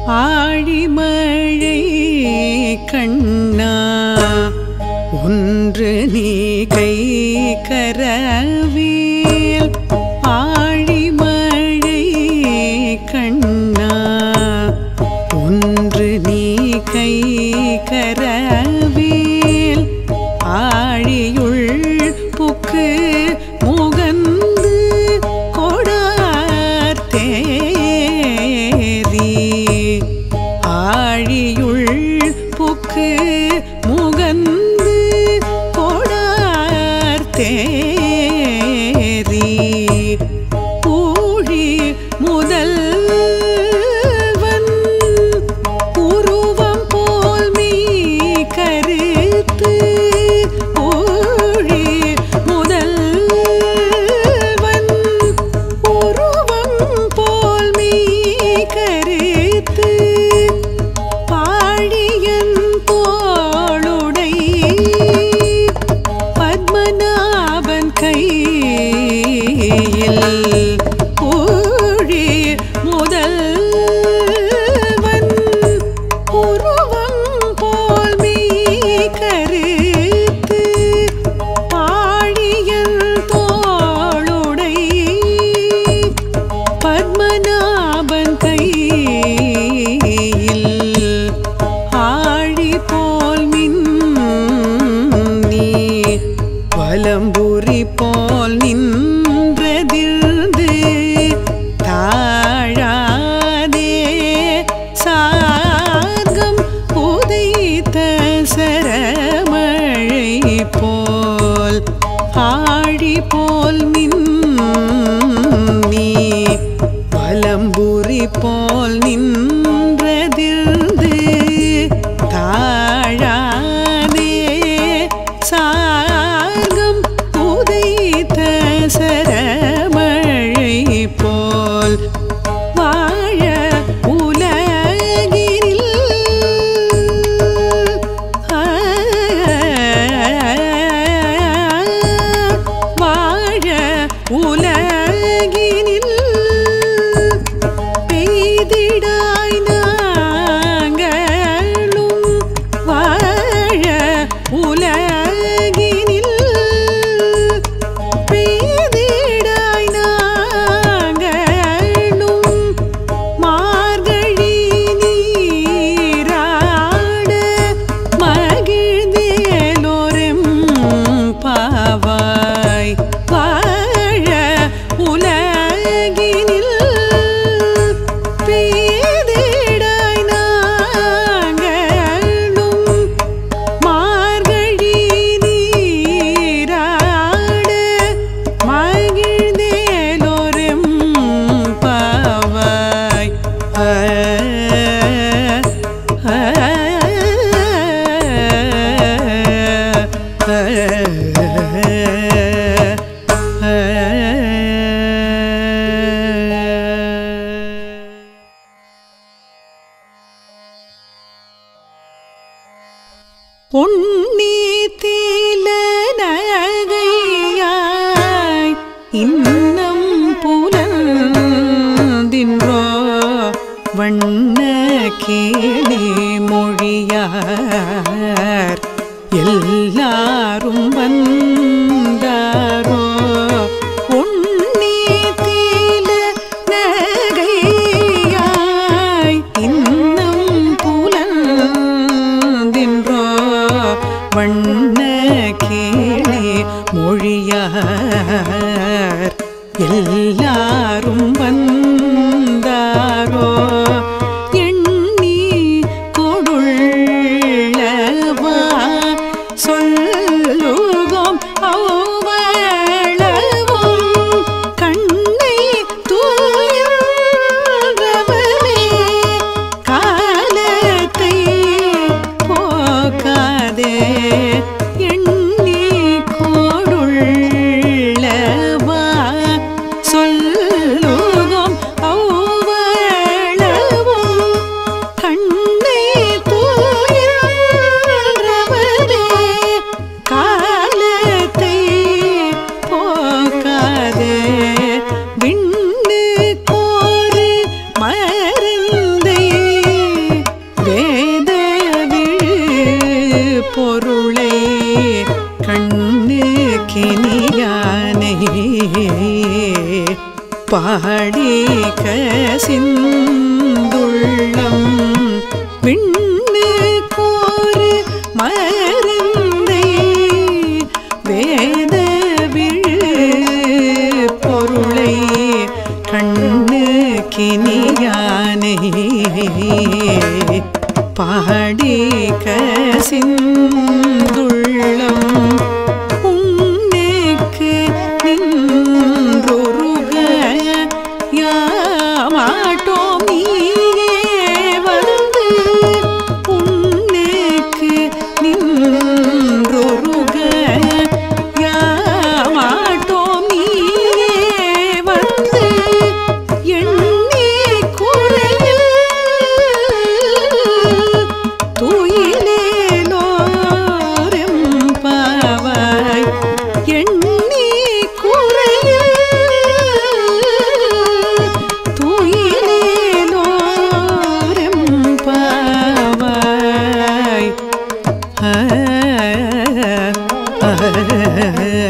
ஆழிமழை கண்ணா ஒன்று நீ கை கரவேல் ஆழிமழை கண்ணா ஒன்று நீ கை கரவேல் ஆழியுள் புக்கு முகந்து கொடார் தேரி ஆழியுள் புக்கு முகந்து கொடார் தேரி ஊழி முதல்வன் உருவம் போல் மீ கருத்து ஊழி முதல்வன் உருவம் போல் மீ கருத்து பாழியன் தோளுடை பத்மநாபன் கையில் ஊழி முதல்வன் உருவம் போல் மீ கருத்து பாழியன் தோளுடை பத்மநாபன் கையில் ஆழி போல் மின்னி வலம்புரி போல் நின்றதிர்ந்து தாழாதே சார்கம் உதைத்த சரமழை போல் ஆழி போல் மின்னி வலம்புரி போல் நின்றதிர்ந்து தாழாதே சார்கம் உதைத்த சரமழை போல் வாழ உலகினில் வாழ உலகினில் பெய்திடாய் நாங்களும் வாழ உலகினில் பெய்திடாய் நாங்களும் மார்கழி நீராட மகிழ்ந்தேலோரெம் பாவாய் வாழ உலகினில் பெய்திடாய் நாங்களும் மார்கழி நீராட மகிழ்ந்தேலோரெம் பாவாய் ஆ, ஆ, பொன்னி தீல நகையாய் இன்னம் புலந்தின்றோ வண்ண கேளி மொழியார் எல்லாரும் வந்தாரோ பொன்னி தீல நகையாய் இன்னம் புலந்தின்றோ வண்ண கேளி மொழியார் எல்லாரும் வந்தாரோ எண்ணி கொடுள்ளவா சொல்லுவோம் அவ்வளவும் கண்ணை தூயவனே காலத்தை போக்காதே எண்ணி கொடுள்ளவா சொல்லுவோம் அவ்வளவும் பாடி கசிந்துள்ளம் விண்ணு கோரு மருந்தை வேத விழு பொருளை கண்ணு கினியானை பாடி கசிந்துள்ளம் உன்னேக்கு நின்றொருக யாமாட்டோம் நீயே வந்து உன்னேக்கு நின்றொருக யாமாட்டோம் நீயே வந்து எண்ணி குறையில் துயிலேலோரெம்பாவாய் எண்ணி குறையில் துயிலேலோரெம்பாவாய் ஆ ஆ